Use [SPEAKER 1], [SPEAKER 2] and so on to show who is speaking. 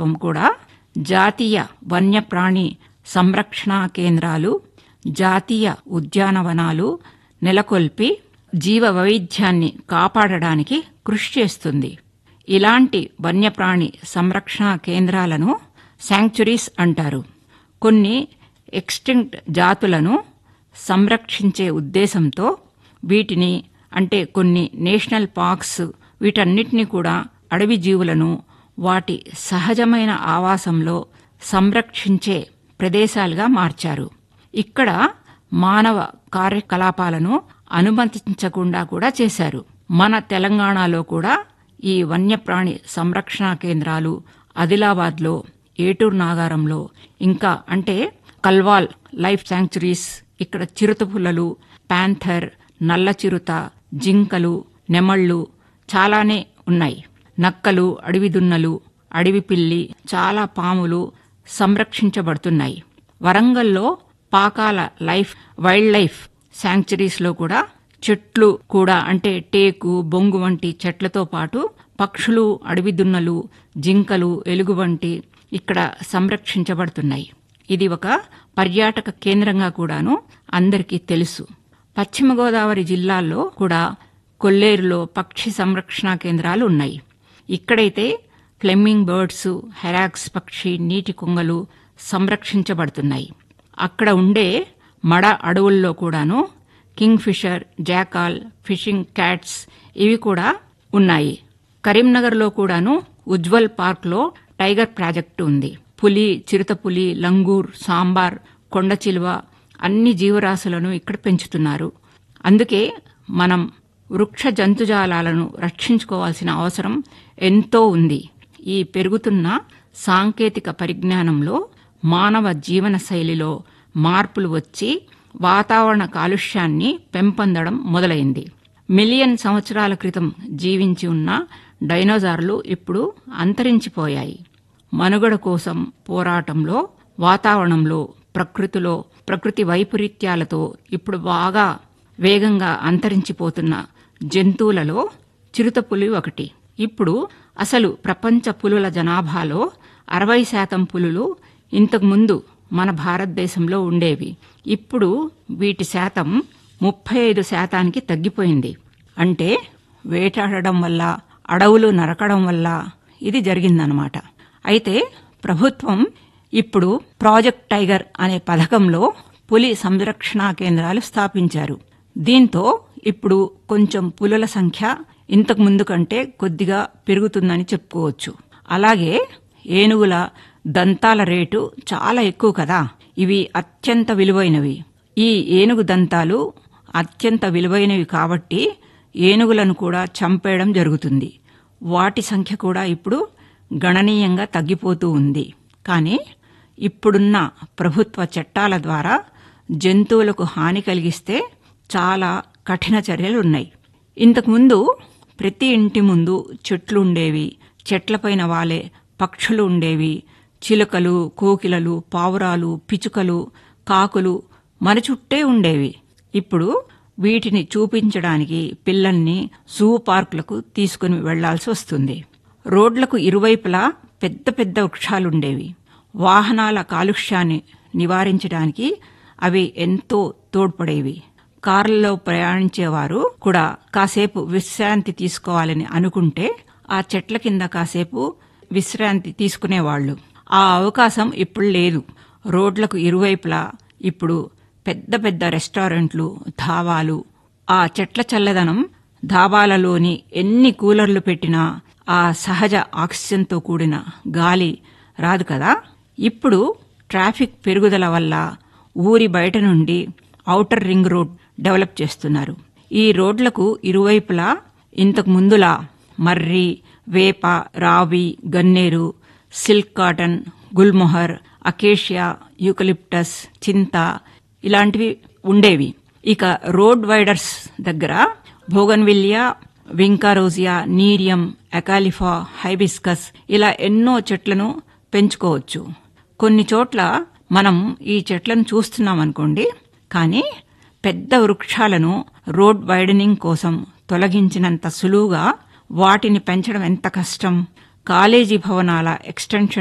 [SPEAKER 1] ప్రభుత్వం కూడా జాతీయ వన్యప్రాణి సంరక్షణ కేంద్రాలు జాతీయ ఉద్యానవనాలు నెలకొల్పి జీవ వైవిధ్యాన్ని కాపాడడానికి కృషి చేస్తుంది ఇలాంటి వన్యప్రాణి సంరక్షణ కేంద్రాలను శాంక్చురీస్ అంటారు కొన్ని ఎక్స్టింక్ట్ జాతులను సంరక్షించే ఉద్దేశంతో వీటిని అంటే కొన్ని నేషనల్ పార్క్స్ వీటన్నిటిని కూడా అడవి జీవులను వాటి సహజమైన ఆవాసంలో సంరక్షించే ప్రదేశాలుగా మార్చారు ఇక్కడ మానవ కార్యకలాపాలను అనుమతించకుండా కూడా చేశారు మన తెలంగాణలో కూడా ఈ వన్యప్రాణి సంరక్షణ కేంద్రాలు ఆదిలాబాద్లో ఏటూరు నాగారంలో ఇంకా అంటే కల్వాల్ లైఫ్ శాంక్చురీస్ ఇక్కడ చిరుతపుల్లలు ప్యాంథర్ నల్ల చిరుత జింకలు నెమళ్ళు చాలానే ఉన్నాయి నక్కలు అడవి దున్నలు అడవి పిల్లి చాలా పాములు సంరక్షించబడుతున్నాయి వరంగల్లో పాకాల లైఫ్ వైల్డ్ లైఫ్ శాంక్చురీస్లో కూడా చెట్లు కూడా అంటే టేకు బొంగు వంటి చెట్లతో పాటు పక్షులు అడవి దున్నలు జింకలు ఎలుగు వంటి ఇక్కడ సంరక్షించబడుతున్నాయి ఇది ఒక పర్యాటక కేంద్రంగా కూడాను అందరికీ తెలుసు పశ్చిమ గోదావరి జిల్లాల్లో కూడా కొల్లేరులో పక్షి సంరక్షణ కేంద్రాలు ఉన్నాయి ఇక్కడైతే ఫ్లెమ్మింగ్ బర్డ్స్ హెరాక్స్ పక్షి నీటి కొంగలు సంరక్షించబడుతున్నాయి అక్కడ ఉండే మడ అడవుల్లో కూడాను kingfisher jackal fishing cats ఇవి కూడా ఉన్నాయి కరీంనగర్లో కూడాను ఉజ్వల్ పార్క్లో టైగర్ ప్రాజెక్టు ఉంది పులి చిరుతపులి లంగూర్ సాంబార్ కొండ చిలువ అన్ని జీవరాశులను ఇక్కడ పెంచుతున్నారు అందుకే మనం వృక్ష జంతుజాలాలను రక్షించుకోవాల్సిన అవసరం ఎంతో ఉంది ఈ పెరుగుతున్న సాంకేతిక పరిజ్ఞానంలో మానవ జీవన శైలిలో మార్పులు వచ్చి వాతావరణ కాలుష్యాన్ని పెంపొందడం మొదలైంది మిలియన్ సంవత్సరాల క్రితం జీవించి ఉన్న డైనోసార్లు ఇప్పుడు అంతరించిపోయాయి మనుగడ కోసం పోరాటంలో వాతావరణంలో ప్రకృతిలో ప్రకృతి వైపరీత్యాలతో ఇప్పుడు బాగా వేగంగా అంతరించిపోతున్న జంతువులలో చిరుతపులి ఒకటి ఇప్పుడు అసలు ప్రపంచ పులుల జనాభాలో అరవై శాతం పులులు ఇంతకుముందు మన భారతదేశంలో ఉండేవి ఇప్పుడు వీటి శాతం ముప్పై ఐదు శాతానికి తగ్గిపోయింది అంటే వేటాడడం వల్ల అడవులు నరకడం వల్ల ఇది జరిగిందనమాట అయితే ప్రభుత్వం ఇప్పుడు ప్రాజెక్ట్ టైగర్ అనే పథకంలో పులి సంరక్షణ కేంద్రాలు స్థాపించారు దీంతో ఇప్పుడు కొంచెం పులుల సంఖ్య ఇంతకు ముందు కంటే కొద్దిగా పెరుగుతుందని చెప్పుకోవచ్చు అలాగే ఏనుగుల దంతాల రేటు చాలా ఎక్కువ కదా ఇవి అత్యంత విలువైనవి ఈ ఏనుగు దంతాలు అత్యంత విలువైనవి కాబట్టి ఏనుగులను కూడా చంపేయడం జరుగుతుంది వాటి సంఖ్య కూడా ఇప్పుడు గణనీయంగా తగ్గిపోతూ ఉంది కానీ ఇప్పుడున్న ప్రభుత్వ చట్టాల ద్వారా జంతువులకు హాని కలిగిస్తే చాలా కఠిన చర్యలు ఉన్నాయి ఇంతకుముందు ప్రతి ఇంటి ముందు చెట్లు ఉండేవి చెట్లపైన వాలే పక్షులు ఉండేవి చిలుకలు కోకిలలు పావురాలు పిచుకలు కాకులు మన చుట్టే ఉండేవి ఇప్పుడు వీటిని చూపించడానికి పిల్లల్ని జూ పార్కులకు తీసుకుని వెళ్లాల్సి వస్తుంది రోడ్లకు ఇరువైపులా పెద్ద పెద్ద వృక్షాలుండేవి వాహనాల కాలుష్యాన్ని నివారించడానికి అవి ఎంతో తోడ్పడేవి కార్లలో ప్రయాణించేవారు కూడా కాసేపు విశ్రాంతి తీసుకోవాలని అనుకుంటే ఆ చెట్ల కింద కాసేపు విశ్రాంతి తీసుకునేవాళ్లు ఆ అవకాశం ఇప్పుడు లేదు రోడ్లకు ఇరువైపులా ఇప్పుడు పెద్ద పెద్ద రెస్టారెంట్లు ధాబాలు ఆ చెట్ల చల్లదనం ధాబాలలోని ఎన్ని కూలర్లు పెట్టినా ఆ సహజ ఆక్సిజన్తో కూడిన గాలి రాదు కదా ఇప్పుడు ట్రాఫిక్ పెరుగుదల వల్ల ఊరి బయట నుండి ఔటర్ రింగ్ రోడ్ డెవలప్ చేస్తున్నారు ఈ రోడ్లకు ఇరువైపులా ఇంతకు ముందులా మర్రి వేప రావి గన్నేరు silk cotton gulmohar acacia eucalyptus చింత ఇలాంటివి ఉండేవి ఇక రోడ్ వైడర్స్ దగ్గర భోగన్విల్లియా వింకారోజియా నీరియం ఎకాలిఫా హైబిస్కస్ ఇలా ఎన్నో చెట్లను పెంచుకోవచ్చు కొన్ని చోట్ల మనం ఈ చెట్లను చూస్తున్నాం అనుకోండి కానీ పెద్ద వృక్షాలను రోడ్ వైడనింగ్ కోసం తొలగించినంత సులువుగా వాటిని పెంచడం ఎంత కష్టం కాలేజీ భవనాల ఎక్స్టెన్షన్